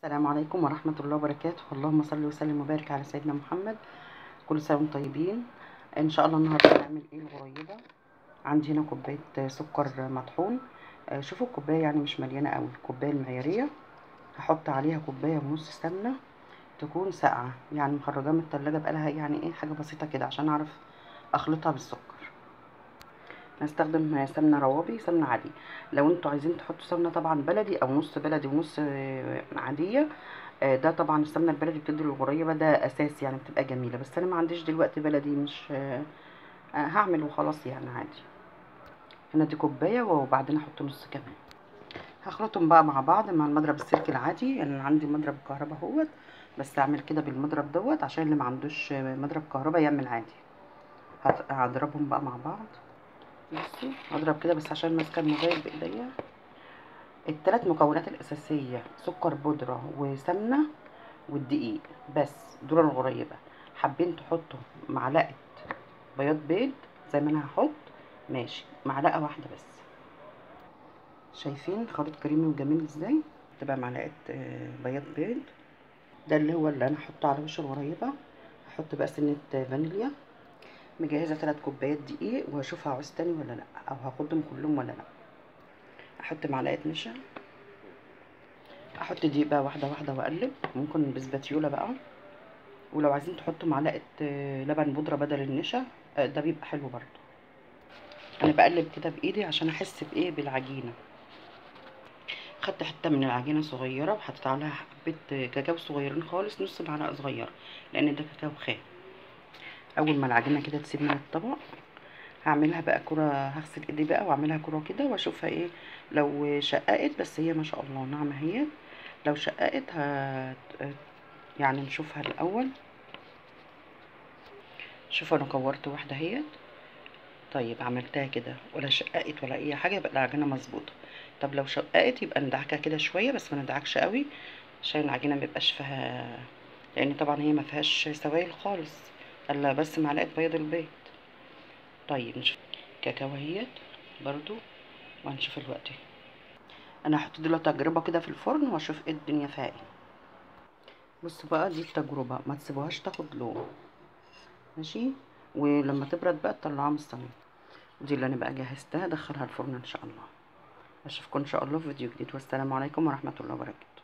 السلام عليكم ورحمة الله وبركاته اللهم صل وسلم وبارك على سيدنا محمد كل سنة وانتم طيبين ان شاء الله النهارده هنعمل ايه الغريبة عندي هنا كوباية سكر مطحون آه، شوفوا الكوباية يعني مش مليانة قوي الكوباية المعيارية هحط عليها كوباية ونص سمنة تكون ساقعة يعني مخرجاها من التلاجة بقالها يعني ايه حاجة بسيطة كده عشان اعرف اخلطها بالسكر هستخدم سمنة روابي سمنة عادية لو انتوا عايزين تحطوا سمنة طبعا بلدي او نص بلدي ونص آه، عادية آه، ده طبعا السمنة البلدي بتدي للغريبة ده اساس يعني بتبقى جميلة بس انا ما عنديش دلوقتي بلدي مش آه، آه، هعمل وخلاص يعني عادي هنا دي كوباية وبعدين احط نص كمان هخلطهم بقى مع بعض مع المضرب السلك العادي يعني انا عندي مضرب كهرباء اهوت بس اعمل كده بالمضرب دوت عشان اللي ما عندوش مضرب كهرباء يعمل عادي هت- هضربهم بقى مع بعض بصوا هضرب كده بس عشان ماسكه الموبايل بايديا الثلاث مكونات الاساسيه سكر بودره وسمنه والدقيق بس دول الغريبه حابين تحطوا معلقه بياض بيض زي ما انا هحط ماشي معلقه واحده بس شايفين خليط كريمي وجميل ازاي تبقى معلقه آه، بياض بيض ده اللي هو اللي انا هحطه على وش الغريبه هحط بقى سنه فانيليا مجهزه ثلاث كوبايات دقيق وهشوف هعوز تاني ولا لا او هاخدهم كلهم ولا لا احط معلقه نشا احط دقيق بقى واحده واحده واقلب ممكن بسباتيولا بقى ولو عايزين تحطوا معلقه آه، لبن بودره بدل النشا آه، ده بيبقى حلو برضو انا بقلب كده بايدي عشان احس بايه بالعجينه خدت حته من العجينه صغيره وحطيت عليها حبه كاكاو صغيرين خالص نص معلقه صغيره لان ده كاكاو خام اول ما العجينه كده تسيب من الطبق هعملها بقى كرة هغسل ايدي بقى واعملها كرة كده واشوفها ايه لو شققت بس هي ما شاء الله ناعمة هي لو شققت هت... يعني نشوفها الاول شوف انا كورت واحدة اهيت طيب عملتها كده ولا شققت ولا اي حاجة يبقى العجينة مظبوطة طب لو شققت يبقى ندعكها كده شوية بس ما ندعكش قوي عشان العجينة ميبقاش فيها لان طبعا هي ما فيهاش سوائل خالص الا بس معلقة بياض البيض طيب نشوف كاكاو اهيت برضو وهنشوف الوقت انا هحط دلوقتي تجربه كده في الفرن واشوف ايه الدنيا فيها ايه بصوا بقى دي التجربه ما تسيبوهاش تاخد لون ماشي ولما تبرد بقى تطلعوها من الصينيه دي اللي انا بقى جهزتها ادخلها الفرن ان شاء الله اشوفكم ان شاء الله في فيديو جديد والسلام عليكم ورحمه الله وبركاته